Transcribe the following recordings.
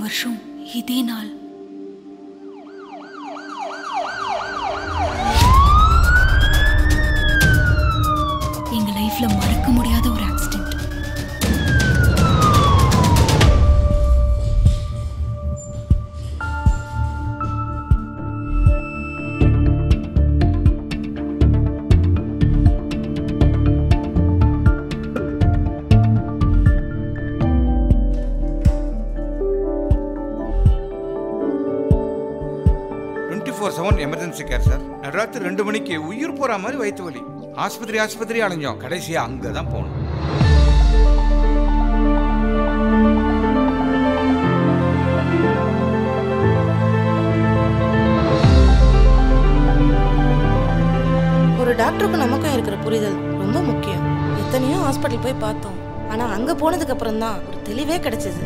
வருஷம் இதே நாள் எங்க லைஃப்ல மறக்க முடியாத ஒரு accident twenty four seven emergency care sir நடுராத்திரி ரெண்டு மணிக்கு உயிர் போற மாதிரி வயிற்று வலி ஆஸ்பத்திரி ஆஸ்பத்திரி அலைஞ்சோம் கடைசியா அங்கே தான் போனோம் ஒரு டாக்டருக்கும் நமக்கும் இருக்கிற புரிதல் ரொம்ப முக்கியம் எத்தனையோ ஹாஸ்பிட்டல் போய் பார்த்தோம் ஆனா அங்க போனதுக்கு அப்புறம் தான் ஒரு தெளிவே கிடைச்சது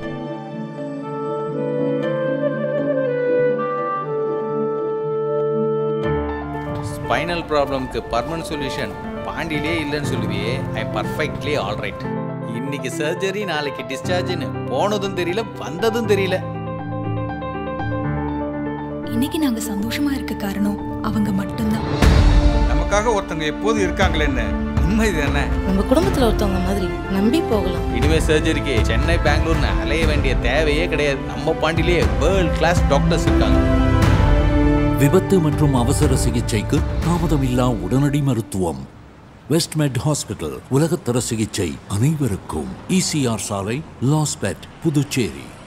ஸ்பைனல் ப்ராப்ளம்க்கு பர்மனன்ட் சொல்யூஷன் பாண்டியிலே இல்லைன்னு சொல்லுவியே ஐ பர்ஃபெக்ட்லி ஆல் ரைட் இன்னைக்கு சர்ஜரி நாளைக்கு டிஸ்சார்ஜ்னு போனதும் தெரியல வந்ததும் தெரியல இன்னைக்கு நாங்க சந்தோஷமா இருக்க காரணம் அவங்க மட்டும்தான் நமக்காக ஒருத்தங்க எப்போதும் இருக்காங்களேன்னு உண்மை தானே நம்ம குடும்பத்துல ஒருத்தவங்க மாதிரி நம்பி போகலாம் இனிமே சர்ஜரிக்கு சென்னை பெங்களூர்னு அலைய வேண்டிய தேவையே கிடையாது நம்ம பாண்டியிலேயே வேர்ல்ட் கிளாஸ் டாக்டர்ஸ் இருக்காங்க விபத்து மற்றும் அவசர சிகிச்சைக்கு தாமதமில்லா உடனடி மருத்துவம் வெஸ்ட்மெட் ஹாஸ்பிட்டல் உலகத்தர சிகிச்சை அனைவருக்கும் இசிஆர் சாலை லாஸ்பெட் புதுச்சேரி